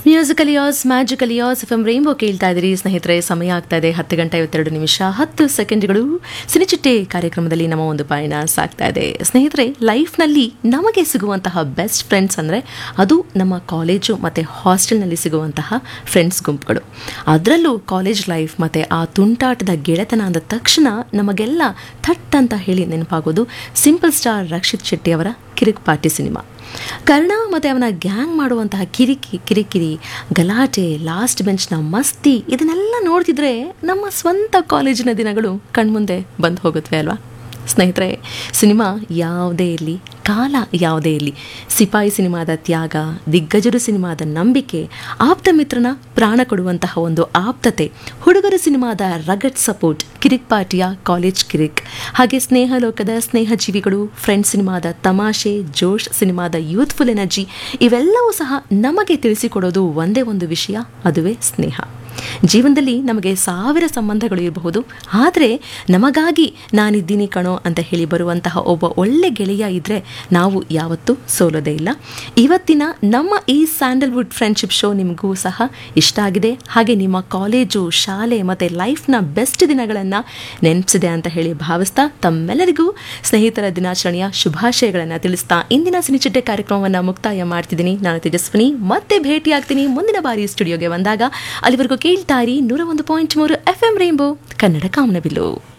musical as magical as F M rainbow ಕೇಳ್ತಾ ಇದ್ದೀರಿ ಸ್ನೇಹಿತರೆ ಸಮಯ ಆಗ್ತಾ ಇದೆ ಹತ್ತು ಗಂಟೆ ಐವತ್ತೆರಡು ನಿಮಿಷ ಹತ್ತು ಸೆಕೆಂಡ್ಗಳು ಸಿನಿಚಿಟ್ಟೆ ಕಾರ್ಯಕ್ರಮದಲ್ಲಿ ನಮ್ಮ ಒಂದು ಪಯಣ ಸಾಗ್ತಾ ಇದೆ ಸ್ನೇಹಿತರೆ ಲೈಫ್ನಲ್ಲಿ ನಮಗೆ ಸಿಗುವಂತಹ ಬೆಸ್ಟ್ ಫ್ರೆಂಡ್ಸ್ ಅಂದರೆ ಅದು ನಮ್ಮ ಕಾಲೇಜು ಮತ್ತು ಹಾಸ್ಟೆಲ್ನಲ್ಲಿ ಸಿಗುವಂತಹ ಫ್ರೆಂಡ್ಸ್ ಗುಂಪುಗಳು ಅದರಲ್ಲೂ ಕಾಲೇಜ್ ಲೈಫ್ ಮತ್ತು ಆ ತುಂಟಾಟದ ಗೆಳೆತನ ಅಂದ ತಕ್ಷಣ ನಮಗೆಲ್ಲ ಥಟ್ ಅಂತ ಹೇಳಿ ನೆನಪಾಗೋದು ಸಿಂಪಲ್ ಸ್ಟಾರ್ ರಕ್ಷಿತ್ ಶೆಟ್ಟಿ ಅವರ ಕಿರಿಕ್ ಪಾರ್ಟಿ ಸಿನಿಮಾ ಕರ್ಣ ಮತ್ತು ಅವನ ಗ್ಯಾಂಗ್ ಮಾಡುವಂತಹ ಕಿರಿಕಿ ಕಿರಿಕಿರಿ ಗಲಾಟೆ ಲಾಸ್ಟ್ ಬೆಂಚ್ನ ಮಸ್ತಿ ಇದನ್ನೆಲ್ಲ ನೋಡ್ತಿದ್ರೆ ನಮ್ಮ ಸ್ವಂತ ಕಾಲೇಜಿನ ದಿನಗಳು ಕಣ್ಮುಂದೆ ಬಂದು ಹೋಗುತ್ತವೆ ಅಲ್ವಾ ಸ್ನೇಹಿತರೆ ಸಿನಿಮಾ ಯಾವುದೇ ಇರಲಿ ಕಾಲ ಯಾವುದೇ ಇರಲಿ ಸಿಪಾಯಿ ಸಿನಿಮಾದ ತ್ಯಾಗ ದಿಗ್ಗಜರು ಸಿನಿಮಾದ ನಂಬಿಕೆ ಆಪ್ತ ಮಿತ್ರನ ಪ್ರಾಣ ಕೊಡುವಂತಹ ಒಂದು ಆಪ್ತತೆ ಹುಡುಗರು ಸಿನಿಮಾದ ರಗಡ್ ಸಪೋರ್ಟ್ ಕಿರಿಕ್ ಪಾರ್ಟಿಯ ಕಾಲೇಜ್ ಕಿರಿಕ್ ಹಾಗೆ ಸ್ನೇಹ ಲೋಕದ ಸ್ನೇಹ ಜೀವಿಗಳು ಫ್ರೆಂಡ್ಸ್ ಸಿನಿಮಾದ ತಮಾಷೆ ಜೋಶ್ ಸಿನಿಮಾದ ಯೂತ್ಫುಲ್ ಎನರ್ಜಿ ಇವೆಲ್ಲವೂ ಸಹ ನಮಗೆ ತಿಳಿಸಿಕೊಡೋದು ಒಂದೇ ಒಂದು ವಿಷಯ ಅದುವೇ ಸ್ನೇಹ ಜೀವನದಲ್ಲಿ ನಮಗೆ ಸಾವಿರ ಸಂಬಂಧಗಳು ಇರಬಹುದು ಆದರೆ ನಮಗಾಗಿ ನಾನಿದ್ದೀನಿ ಕಣೋ ಅಂತ ಹೇಳಿ ಬರುವಂತಹ ಒಬ್ಬ ಒಳ್ಳೆ ಗೆಳೆಯ ಇದ್ದರೆ ನಾವು ಯಾವತ್ತೂ ಸೋಲೋದೇ ಇಲ್ಲ ಇವತ್ತಿನ ನಮ್ಮ ಈ ಸ್ಯಾಂಡಲ್ವುಡ್ ಫ್ರೆಂಡ್ಶಿಪ್ ಶೋ ನಿಮಗೂ ಸಹ ಇಷ್ಟ ಆಗಿದೆ ಹಾಗೆ ನಿಮ್ಮ ಕಾಲೇಜು ಶಾಲೆ ಮತ್ತು ಲೈಫ್ನ ಬೆಸ್ಟ್ ದಿನಗಳನ್ನು ನೆನಪಿಸಿದೆ ಅಂತ ಹೇಳಿ ಭಾವಿಸ್ತಾ ತಮ್ಮೆಲ್ಲರಿಗೂ ಸ್ನೇಹಿತರ ದಿನಾಚರಣೆಯ ಶುಭಾಶಯಗಳನ್ನು ತಿಳಿಸ್ತಾ ಇಂದಿನ ಸಿನಿಚಿಟ್ಟೆ ಕಾರ್ಯಕ್ರಮವನ್ನು ಮುಕ್ತಾಯ ಮಾಡ್ತಿದ್ದೀನಿ ನಾನು ತೇಜಸ್ವಿನಿ ಮತ್ತೆ ಭೇಟಿಯಾಗ್ತೀನಿ ಮುಂದಿನ ಬಾರಿ ಸ್ಟುಡಿಯೋಗೆ ಬಂದಾಗ ಅಲ್ಲಿವರೆಗೂ ಕೇಳ್ತಾ ಇರಿ ನೂರ ಒಂದು ಪಾಯಿಂಟ್ ಮೂರು ಎಫ್ ಎಂ ರೇಂಬೋ ಕನ್ನಡ ಕಾಮನಬಿಲ್ಲು